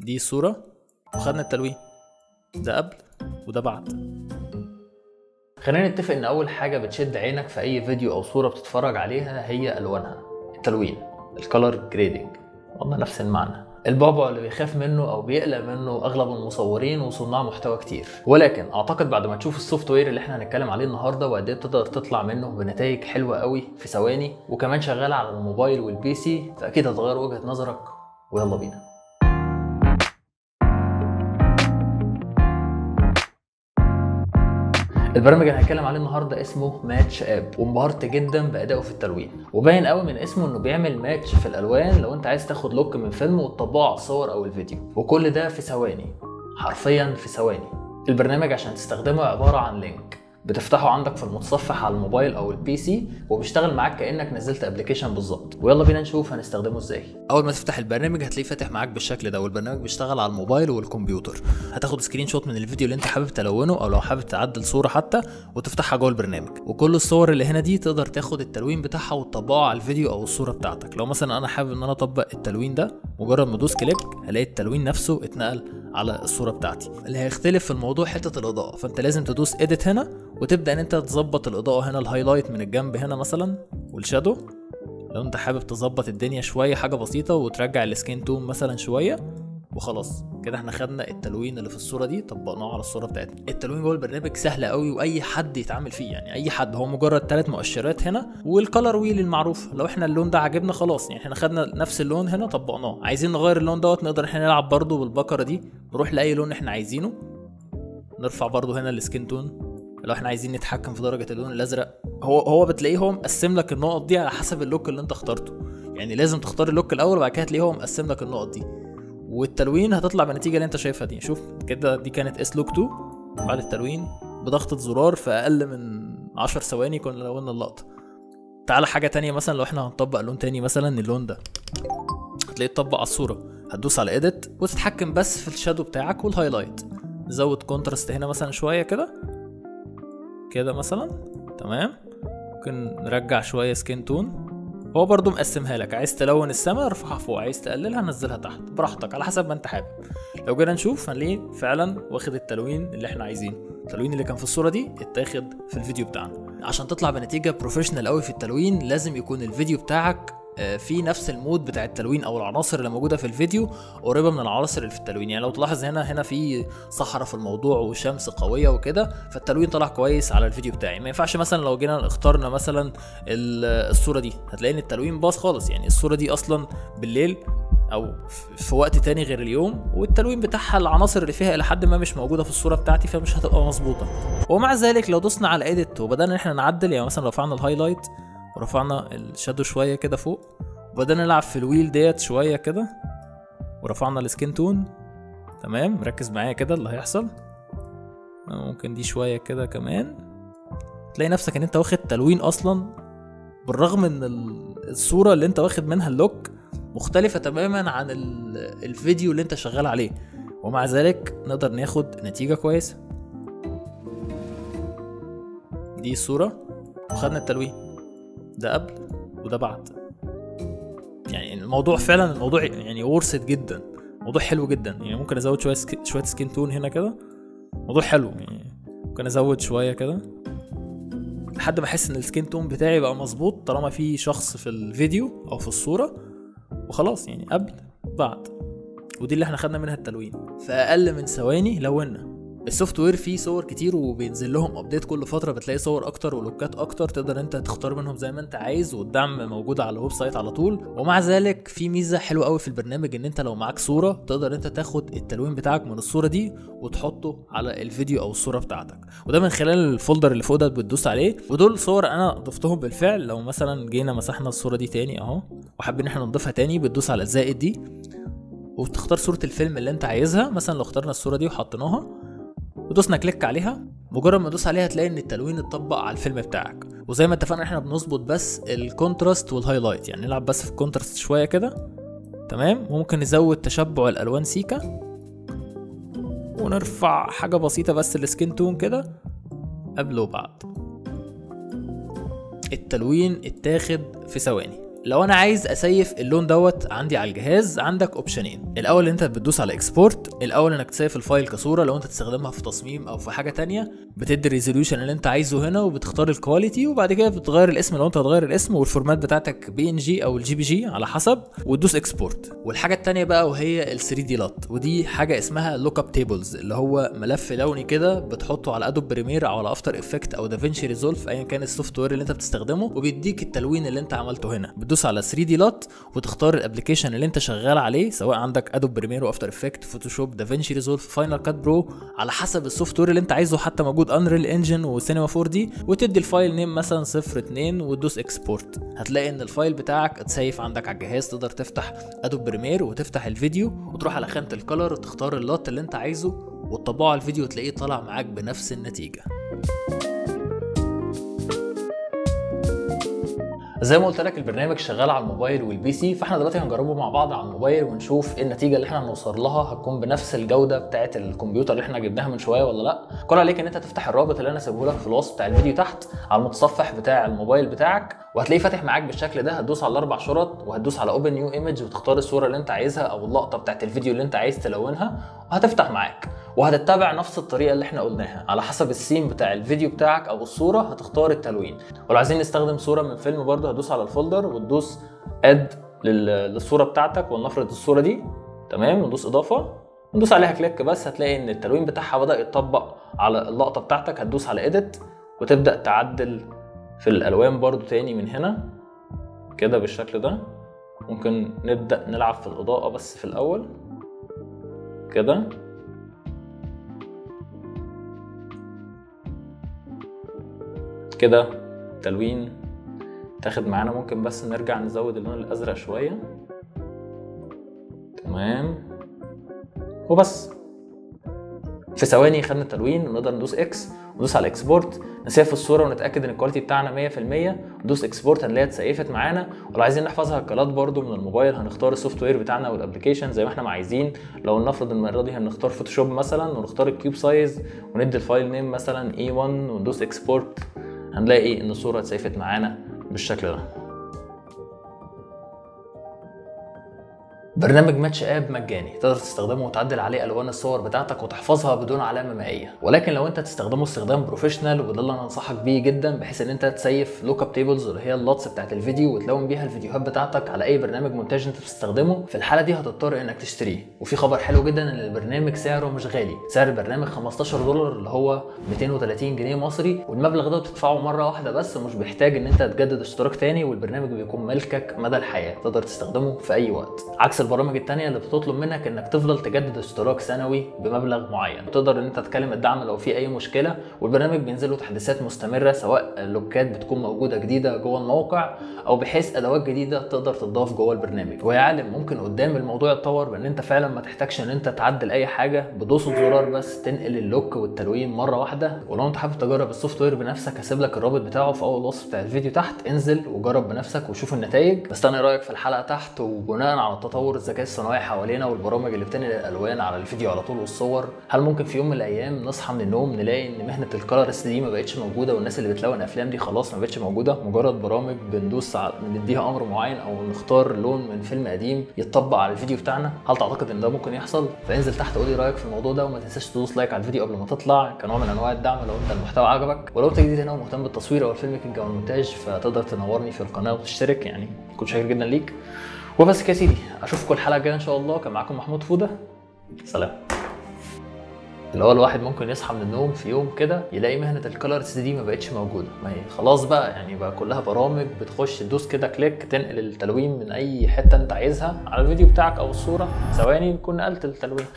دي الصورة وخدنا التلوين ده قبل وده بعد خلينا نتفق ان اول حاجة بتشد عينك في اي فيديو او صورة بتتفرج عليها هي الوانها التلوين الكالر جريدنج والله نفس المعنى البعبع اللي بيخاف منه او بيقلق منه اغلب المصورين وصناع محتوى كتير ولكن اعتقد بعد ما تشوف السوفت وير اللي احنا هنتكلم عليه النهارده وقد ايه تقدر تطلع منه بنتائج حلوه قوي في ثواني وكمان شغال على الموبايل والبي سي فاكيد هتغير وجهه نظرك ويلا بينا البرنامج اللي هنتكلم عليه النهارده اسمه ماتش اب وانبهرت جدا بادائه في التلوين وباين قوي من اسمه انه بيعمل ماتش في الالوان لو انت عايز تاخد لوك من فيلم وتطبقه على الصور او الفيديو وكل ده في ثواني حرفيا في ثواني البرنامج عشان تستخدمه عباره عن لينك بتفتحه عندك في المتصفح على الموبايل او البي سي وبيشتغل معاك كانك نزلت ابلكيشن بالظبط ويلا بينا نشوف هنستخدمه ازاي اول ما تفتح البرنامج هتلاقيه فاتح معاك بالشكل ده والبرنامج بيشتغل على الموبايل والكمبيوتر هتاخد سكرين شوت من الفيديو اللي انت حابب تلونه او لو حابب تعدل صوره حتى وتفتحها جوه البرنامج وكل الصور اللي هنا دي تقدر تاخد التلوين بتاعها وتطبقه على الفيديو او الصوره بتاعتك لو مثلا انا حابب ان انا اطبق التلوين ده مجرد ما ادوس كليك هلاقي التلوين نفسه اتنقل على الصوره بتاعتي اللي هيختلف في الموضوع حته الاضاءه فانت لازم تدوس اديت هنا وتبدا ان انت تظبط الاضاءه هنا الهايلايت من الجنب هنا مثلا والشادو لو انت حابب تظبط الدنيا شويه حاجه بسيطه وترجع السكين تون مثلا شويه وخلاص كده احنا خدنا التلوين اللي في الصوره دي طبقناه على الصوره بتاعتنا التلوين جوه البرنامج سهل قوي واي حد يتعامل فيه يعني اي حد هو مجرد ثلاث مؤشرات هنا والكلر ويل المعروف لو احنا اللون ده عجبنا خلاص يعني احنا خدنا نفس اللون هنا طبقناه عايزين نغير اللون دوت نقدر احنا نلعب برضو بالبكره دي نروح لاي لون احنا عايزينه نرفع برضو هنا السكين تون لو احنا عايزين نتحكم في درجه اللون الازرق هو هو بتلاقيه هو مقسم لك النقط دي على حسب اللوك اللي انت اخترته يعني لازم تختار اللوك الاول وبعد كده هتلاقيه هو مقسم لك النقط دي والتلوين هتطلع بالنتيجه اللي انت شايفها دي شوف كده دي كانت اس لوك 2 بعد التلوين بضغطه زرار في اقل من 10 ثواني كنا لونا اللقطه تعالى حاجه تانية مثلا لو احنا هنطبق لون تاني مثلا اللون ده هتلاقيه اتطبق على الصوره هتدوس على اديت وتتحكم بس في الشادو بتاعك والهايلايت نزود كونتراست هنا مثلا شويه كده كده مثلا تمام ممكن نرجع شويه سكين تون هو برضو مقسمها لك عايز تلون السما ارفعها فوق عايز تقللها نزلها تحت براحتك على حسب ما انت حابب لو جينا نشوف هنلاقيه فعلا واخد التلوين اللي احنا عايزينه التلوين اللي كان في الصوره دي اتاخد في الفيديو بتاعنا عشان تطلع بنتيجه بروفيشنال قوي في التلوين لازم يكون الفيديو بتاعك في نفس المود بتاع التلوين او العناصر اللي موجوده في الفيديو قريبه من العناصر اللي في التلوين يعني لو تلاحظ هنا هنا في صحراء في الموضوع وشمس قويه وكده فالتلوين طلع كويس على الفيديو بتاعي ما ينفعش مثلا لو جينا اخترنا مثلا الصوره دي هتلاقي ان التلوين باظ خالص يعني الصوره دي اصلا بالليل او في وقت تاني غير اليوم والتلوين بتاعها العناصر اللي فيها الى حد ما مش موجوده في الصوره بتاعتي فمش هتبقى مظبوطه ومع ذلك لو دوسنا على اديت وبدانا ان احنا نعدل يعني مثلا رفعنا الهايلايت ورفعنا الشادو شويه كده فوق وبدأنا نلعب في الويل ديت شويه كده ورفعنا السكين تون تمام ركز معايا كده اللي هيحصل ممكن دي شويه كده كمان تلاقي نفسك ان انت واخد تلوين اصلا بالرغم ان الصوره اللي انت واخد منها اللوك مختلفه تماما عن الفيديو اللي انت شغال عليه ومع ذلك نقدر ناخد نتيجه كويسه دي الصوره وخدنا التلوين ده قبل وده بعد يعني الموضوع فعلا الموضوع يعني ورثت جدا موضوع حلو جدا يعني ممكن ازود شويه سك... شويه سكين تون هنا كده موضوع حلو يعني ممكن ازود شويه كده لحد ما احس ان السكين تون بتاعي بقى مظبوط طالما في شخص في الفيديو او في الصوره وخلاص يعني قبل بعد ودي اللي احنا خدنا منها التلوين في اقل من ثواني لونا السوفت وير فيه صور كتير وبينزل لهم ابديت كل فتره بتلاقي صور اكتر ولوكات اكتر تقدر انت تختار منهم زي ما انت عايز والدعم موجود على الويب سايت على طول ومع ذلك في ميزه حلوه قوي في البرنامج ان انت لو معاك صوره تقدر انت تاخد التلوين بتاعك من الصوره دي وتحطه على الفيديو او الصوره بتاعتك وده من خلال الفولدر اللي فوق ده بتدوس عليه ودول صور انا ضفتهم بالفعل لو مثلا جينا مسحنا الصوره دي تاني اهو وحابين احنا نضيفها تاني بتدوس على الزائد دي وتختار صوره الفيلم اللي انت عايزها مثلا لو اخترنا الصوره دي وحطيناها ودوسنا كليك عليها مجرد ما تدوس عليها هتلاقي ان التلوين اتطبق على الفيلم بتاعك وزي ما اتفقنا احنا بنظبط بس الكونتراست والهايلايت يعني نلعب بس في الكونتراست شويه كده تمام وممكن نزود تشبع الالوان سيكا ونرفع حاجه بسيطه بس السكين تون كده قبل وبعد التلوين اتاخد في ثواني لو انا عايز اسيف اللون دوت عندي على الجهاز عندك اوبشنين الاول انت بتدوس على اكسبورت الاول انك تسيف الفايل كصوره لو انت تستخدمها في تصميم او في حاجه تانية بتدي الريزوليوشن اللي انت عايزه هنا وبتختار الكواليتي وبعد كده بتغير الاسم لو انت هتغير الاسم والفورمات بتاعتك بي ان جي او الجي بي جي على حسب وتدوس اكسبورت والحاجه التانية بقى وهي ال 3 دي لات ودي حاجه اسمها لوك اب تيبلز اللي هو ملف لوني كده بتحطه على ادوب بريمير او على افتر افكت او دافينشي ريزولف ايا كان السوفت وير اللي انت بتستخدمه وبيديك التلوين اللي انت عملته هنا بتدوس على 3 دي لات وتختار الابلكيشن اللي انت شغال عليه سواء عندك ادوب بريمير وافتر افكت فوتوشوب دافينشي ريزولف فاينل كات برو على حسب السوفت وير اللي انت عايزه حتى موجود انريل انجن وسينما 4 دي وتدي الفايل نيم مثلا 02 وتدوس اكسبورت هتلاقي ان الفايل بتاعك اتسيف عندك على الجهاز تقدر تفتح ادوب بريمير وتفتح الفيديو وتروح على خانه الكلر وتختار اللوت اللي انت عايزه وتطبقه على الفيديو تلاقيه طالع معاك بنفس النتيجه زي ما قلت لك البرنامج شغال على الموبايل والبي سي فاحنا دلوقتي هنجربه مع بعض على الموبايل ونشوف ايه النتيجه اللي احنا هنوصل لها هتكون بنفس الجوده بتاعه الكمبيوتر اللي احنا جبناها من شويه ولا لا كل عليك ان انت تفتح الرابط اللي انا سايبه لك في الوصف بتاع الفيديو تحت على المتصفح بتاع الموبايل بتاعك وهتلاقيه فاتح معاك بالشكل ده هتدوس على الاربع شرط وهتدوس على اوبن نيو ايمج وتختار الصوره اللي انت عايزها او اللقطه بتاعه الفيديو اللي انت عايز تلونها وهتفتح معاك وهتتبع نفس الطريقه اللي احنا قلناها على حسب السين بتاع الفيديو بتاعك او الصوره هتختار التلوين ولو عايزين نستخدم صوره من فيلم برضه هتدوس على الفولدر وتدوس اد للصوره بتاعتك ولنفرض الصوره دي تمام وندوس اضافه ندوس عليها كليك بس هتلاقي ان التلوين بتاعها بدا يتطبق على اللقطه بتاعتك هتدوس على اديت وتبدا تعدل في الالوان برضو تاني من هنا كده بالشكل ده ممكن نبدا نلعب في الاضاءه بس في الاول كده كده تلوين تاخد معانا ممكن بس نرجع نزود اللون الازرق شويه تمام وبس في ثواني خدنا التلوين ونقدر ندوس اكس وندوس على اكسبورت نسيف الصوره ونتاكد ان الكواليتي بتاعنا 100% ندوس اكسبورت هنلاقيها اتسيفت معانا ولو عايزين نحفظها كلات برده من الموبايل هنختار السوفت وير بتاعنا والابلكيشن زي ما احنا ما عايزين لو نفرض المره دي هنختار فوتوشوب مثلا ونختار الكيوب سايز وندي الفايل نيم مثلا اي 1 وندوس اكسبورت هنلاقي ان الصوره اتسيفت معانا بالشكل ده برنامج ماتش اب مجاني تقدر تستخدمه وتعدل عليه الوان الصور بتاعتك وتحفظها بدون علامه مائيه ولكن لو انت تستخدمه استخدام بروفيشنال وده اللي انا انصحك بيه جدا بحيث ان انت تسيف لوك اب تيبلز اللي هي اللوتس بتاعت الفيديو وتلون بيها الفيديوهات بتاعتك على اي برنامج مونتاج انت بتستخدمه في الحاله دي هتضطر انك تشتريه وفي خبر حلو جدا ان البرنامج سعره مش غالي سعر البرنامج 15 دولار اللي هو 230 جنيه مصري والمبلغ ده بتدفعه مره واحده بس ومش بيحتاج ان انت تجدد اشتراك تاني والبرنامج بيكون ملكك مدى الحياه تقدر تستخدمه في اي وقت عكس البرامج التانية اللي بتطلب منك انك تفضل تجدد اشتراك سنوي بمبلغ معين تقدر ان انت تكلم الدعم لو في اي مشكله والبرنامج بينزل له تحديثات مستمره سواء اللوكات بتكون موجوده جديده جوه الموقع او بحيث ادوات جديده تقدر تضاف جوه البرنامج ويا عالم ممكن قدام الموضوع يتطور بان انت فعلا ما تحتاجش ان انت تعدل اي حاجه بدوسه زرار بس تنقل اللوك والتلوين مره واحده ولو انت حابب تجرب السوفت وير بنفسك هسيب لك الرابط بتاعه في اول وصف بتاع الفيديو تحت انزل وجرب بنفسك وشوف النتائج بس انا رايك في الحلقه تحت وبناء على تطور الذكاء الصناعي حوالينا والبرامج اللي بتنقل الالوان على الفيديو على طول والصور هل ممكن في يوم من الايام نصحى من النوم نلاقي ان مهنه الكالرست دي ما بقتش موجوده والناس اللي بتلون افلام دي خلاص ما بقتش موجوده مجرد برامج بندوس على نديها امر معين او نختار لون من فيلم قديم يتطبق على الفيديو بتاعنا هل تعتقد ان ده ممكن يحصل فانزل تحت قول لي رايك في الموضوع ده وما تنساش تدوس لايك على الفيديو قبل ما تطلع كنوع من انواع الدعم لو انت المحتوى عجبك ولو انت جديد هنا ومهتم بالتصوير او الفيلم ميكنج او المونتاج فتقدر تنورني في القناه وتشترك يعني كنت شاكر جدا ليك وبس كده يا سيدي اشوفكم الحلقه الجايه ان شاء الله كان معاكم محمود فوده سلام اللي هو الواحد ممكن يصحى من النوم في يوم كده يلاقي مهنه الكالرز دي ما بقتش موجوده ما هي خلاص بقى يعني بقى كلها برامج بتخش تدوس كده كليك تنقل التلوين من اي حته انت عايزها على الفيديو بتاعك او الصوره ثواني تكون نقلت التلوين